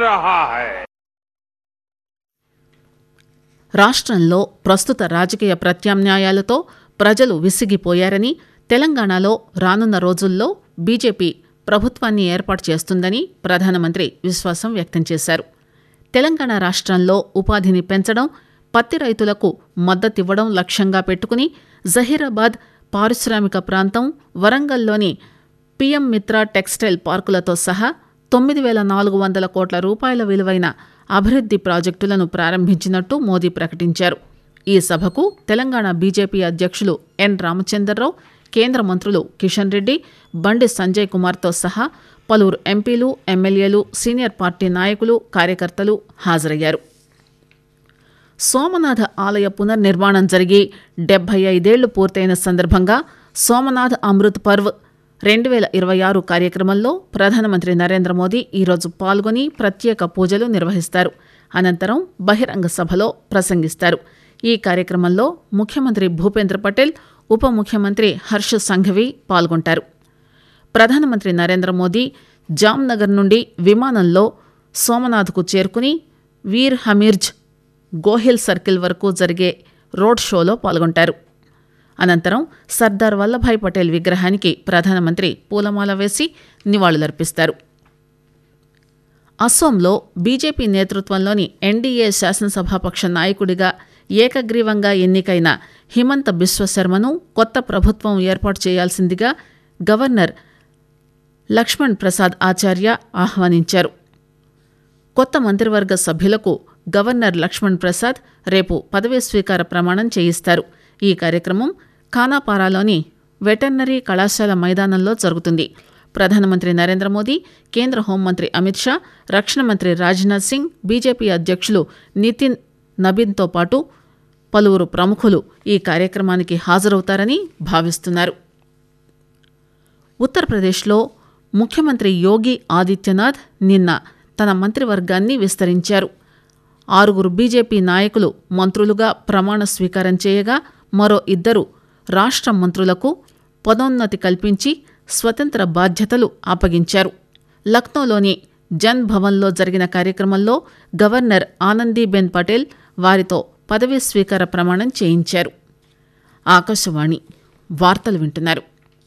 रहा है రాష్ట్రంలో ప్రస్తుత రాజకీయ ప్రత్యామ్నాయాలతో ప్రజలు విసిగిపోయారని తెలంగాణలో రానున్న రోజుల్లో బీజేపీ ప్రభుత్వాన్ని ఏర్పాటు చేస్తుందని ప్రధానమంత్రి విశ్వాసం వ్యక్తం చేశారు తెలంగాణ రాష్ట్రంలో ఉపాధిని పెంచడం పత్తి రైతులకు మద్దతివ్వడం లక్ష్యంగా పెట్టుకుని జహీరాబాద్ పారిశ్రామిక ప్రాంతం వరంగల్లోని పీఎం మిత్ర టెక్స్టైల్ పార్కులతో సహా తొమ్మిది వేల నాలుగు వందల కోట్ల రూపాయల విలువైన అభివృద్ది ప్రాజెక్టులను ప్రారంభించినట్టు మోదీ ప్రకటించారు ఈ సభకు తెలంగాణ బీజేపీ అధ్యక్షులు ఎన్ రామచంద్రరావు కేంద్ర మంత్రులు కిషన్ రెడ్డి బండి సంజయ్ కుమార్తో సహా పలువురు ఎంపీలు ఎమ్మెల్యేలు సీనియర్ పార్టీ నాయకులు కార్యకర్తలు హాజరయ్యారు సోమనాథ ఆలయ పునర్నిర్మాణం జరిగి డెబ్బై ఐదేళ్లు పూర్తయిన సందర్భంగా సోమనాథ్ అమృత్ పర్వ్ రెండు వేల ఇరవై ఆరు కార్యక్రమంలో ప్రధానమంత్రి నరేంద్ర మోదీ ఈరోజు పాల్గొని ప్రత్యేక పూజలు నిర్వహిస్తారు అనంతరం బహిరంగ సభలో ప్రసంగిస్తారు ఈ కార్యక్రమంలో ముఖ్యమంత్రి భూపేంద్ర పటేల్ ఉప ముఖ్యమంత్రి హర్ష సంఘవి పాల్గొంటారు ప్రధానమంత్రి నరేంద్ర మోదీ జామ్నగర్ నుండి విమానంలో సోమనాథ్కు చేరుకుని వీర్ హమీర్జ్ గోహిల్ సర్కిల్ వరకు జరిగే రోడ్ షోలో పాల్గొంటారు అనంతరం సర్దార్ వల్లభాయ్ పటేల్ విగ్రహానికి ప్రధానమంత్రి పూలమాల వేసి నివాళులర్పిస్తారు అస్సోంలో బీజేపీ నేతృత్వంలోని ఎన్డీఏ శాసనసభాపక్ష నాయకుడిగా ఏకగ్రీవంగా ఎన్నికైన హిమంత బిశ్వశర్మను కొత్త ప్రభుత్వం ఏర్పాటు చేయాల్సిందిగా గవర్నర్ లక్ష్మణ్ ప్రసాద్ ఆచార్య ఆహ్వానించారు కొత్త మంత్రివర్గ సభ్యులకు గవర్నర్ లక్ష్మణ్ ప్రసాద్ రేపు పదవీ స్వీకార ప్రమాణం చేయిస్తారు ఈ కార్యక్రమం ఖానాపారాలోని వెటర్నరీ కళాశాల మైదానంలో జరుగుతుంది ప్రధానమంత్రి నరేంద్ర మోదీ కేంద్ర హోంమంత్రి అమిత్ షా రక్షణ మంత్రి రాజ్నాథ్ సింగ్ బీజేపీ అధ్యక్షులు నితిన్ నబీన్తో పాటు పలువురు ప్రముఖులు ఈ కార్యక్రమానికి హాజరవుతారని భావిస్తున్నారు ఉత్తరప్రదేశ్లో ముఖ్యమంత్రి యోగి ఆదిత్యనాథ్ నిన్న తన మంత్రివర్గాన్ని విస్తరించారు ఆరుగురు బీజేపీ నాయకులు మంత్రులుగా ప్రమాణ స్వీకారం చేయగా మరో ఇద్దరు రాష్ట్ర మంత్రులకు పదోన్నతి కల్పించి స్వతంత్ర బాధ్యతలు అప్పగించారు లక్నోలోని జన్ భవన్లో జరిగిన కార్యక్రమంలో గవర్నర్ ఆనందీబెన్ పటేల్ వారితో పదవీ స్వీకార ప్రమాణం చేయించారు ఆకాశవాణి వార్తలు వింటున్నారు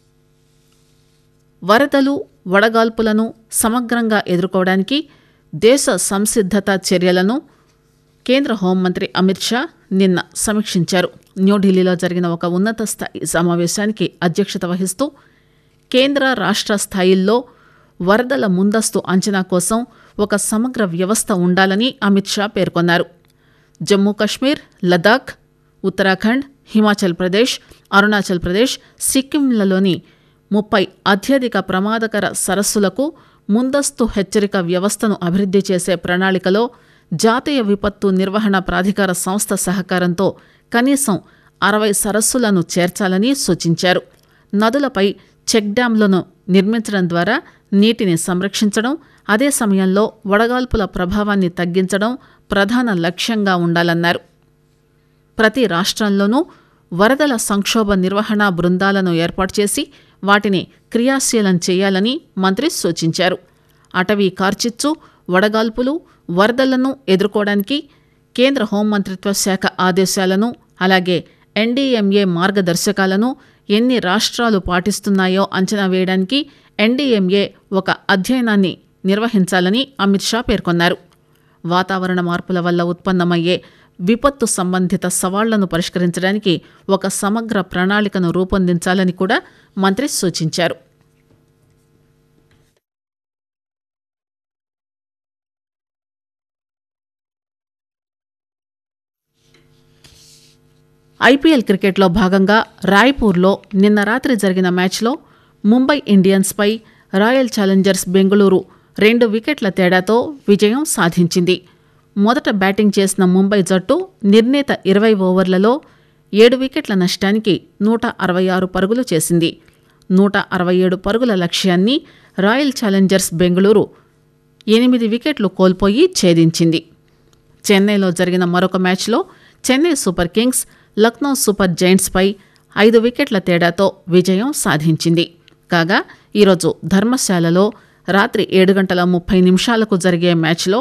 వరదలు వడగాల్పులను సమగ్రంగా ఎదుర్కోవడానికి దేశ సంసిద్ధత చర్యలను కేంద్ర హోంమంత్రి అమిత్ షా నిన్న సమీక్షించారు న్యూఢిల్లీలో జరిగిన ఒక ఉన్నత స్థాయి సమావేశానికి అధ్యక్షత వహిస్తూ కేంద్ర రాష్ట్ర స్థాయిల్లో వరదల ముందస్తు అంచనా కోసం ఒక సమగ్ర వ్యవస్థ ఉండాలని అమిత్ షా పేర్కొన్నారు జమ్మూ కశ్మీర్ లదాఖ్ ఉత్తరాఖండ్ హిమాచల్ ప్రదేశ్ అరుణాచల్ ప్రదేశ్ సిక్కింలలోని ముప్పై అత్యధిక ప్రమాదకర సరస్సులకు ముందస్తు హెచ్చరిక వ్యవస్థను అభివృద్ధి చేసే ప్రణాళికలో జాతీయ విపత్తు నిర్వహణ ప్రాధికార సంస్థ సహకారంతో కనీసం అరవై సరస్సులను చేర్చాలని సూచించారు నదులపై చెక్ డ్యాంలను నిర్మించడం ద్వారా నీటిని సంరక్షించడం అదే సమయంలో వడగాల్పుల ప్రభావాన్ని తగ్గించడం ప్రధాన లక్ష్యంగా ఉండాలన్నారు ప్రతి రాష్ట్రంలోనూ వరదల సంక్షోభ నిర్వహణ బృందాలను ఏర్పాటు చేసి వాటిని క్రియాశీలం చేయాలని మంత్రి సూచించారు అటవీ కార్చిచ్చు వడగాల్పులు వరదలను ఎదుర్కోవడానికి కేంద్ర హోంమంత్రిత్వ శాఖ ఆదేశాలను అలాగే ఎన్డీఎంఏ మార్గదర్శకాలను ఎన్ని రాష్ట్రాలు పాటిస్తున్నాయో అంచనా వేయడానికి ఎన్డీఎంఏ ఒక అధ్యయనాన్ని నిర్వహించాలని అమిత్ షా పేర్కొన్నారు వాతావరణ మార్పుల వల్ల ఉత్పన్నమయ్యే విపత్తు సంబంధిత సవాళ్లను పరిష్కరించడానికి ఒక సమగ్ర ప్రణాళికను రూపొందించాలని కూడా మంత్రి సూచించారు ఐపీఎల్ క్రికెట్లో భాగంగా రాయ్పూర్లో నిన్న రాత్రి జరిగిన మ్యాచ్లో ముంబై ఇండియన్స్పై రాయల్ ఛాలెంజర్స్ బెంగళూరు రెండు వికెట్ల తేడాతో విజయం సాధించింది మొదట బ్యాటింగ్ చేసిన ముంబై జట్టు నిర్ణీత ఇరవై ఓవర్లలో ఏడు వికెట్ల నష్టానికి నూట అరవై ఆరు పరుగులు చేసింది నూట అరవై ఏడు పరుగుల లక్ష్యాన్ని రాయల్ ఛాలెంజర్స్ బెంగళూరు ఎనిమిది వికెట్లు కోల్పోయి ఛేదించింది చెన్నైలో జరిగిన మరొక మ్యాచ్లో Chennai Super Kings Lucknow Super జైంట్స్పై ఐదు వికెట్ల తేడాతో విజయం సాధించింది కాగా ఈరోజు ధర్మశాలలో రాత్రి ఏడు గంటల ముప్పై నిమిషాలకు జరిగే మ్యాచ్లో